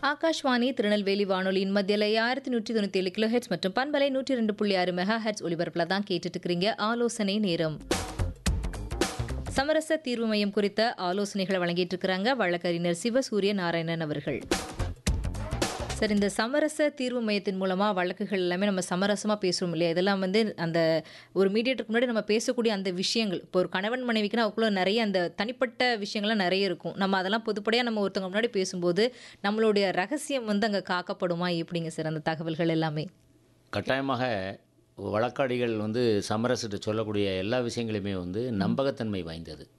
ஆகாஷ்வாணி திருநெல்வேலி வானொலியின் மத்தியில் ஆயிரத்தி நூற்றி தொண்ணூற்றி ஏழு கிலோ ஹெட்ஸ் மற்றும் பண்பலை நூற்றி ரெண்டு புள்ளி ஆறு மெகா ஹெட்ஸ் ஒலிபரப்பில் தான் கேட்டுட்டு இருக்கிறீங்க ஆலோசனை நேரம் சமரச தீர்வு மையம் குறித்த ஆலோசனைகளை வழங்கிட்டு இருக்கிறாங்க வழக்கறிஞர் சிவசூரிய நாராயணன் அவர்கள் சார் இந்த சமரச தீர்வு மையத்தின் மூலமாக வழக்குகள் எல்லாமே நம்ம சமரசமாக பேசுகிறோம் இல்லையா இதெல்லாம் வந்து அந்த ஒரு மீடியேட்டருக்கு முன்னாடி நம்ம பேசக்கூடிய அந்த விஷயங்கள் இப்போ ஒரு கணவன் மனைவிக்குன்னா அதுக்குள்ள நிறைய அந்த தனிப்பட்ட விஷயங்கள்லாம் நிறைய இருக்கும் நம்ம அதெல்லாம் பொதுப்படையாக நம்ம ஒருத்தவங்க முன்னாடி பேசும்போது நம்மளுடைய ரகசியம் வந்து அங்கே காக்கப்படுமா எப்படிங்க சார் அந்த தகவல்கள் எல்லாமே கட்டாயமாக வழக்காடிகள் வந்து சமரசிட்டு சொல்லக்கூடிய எல்லா விஷயங்களுமே வந்து நம்பகத்தன்மை வாய்ந்தது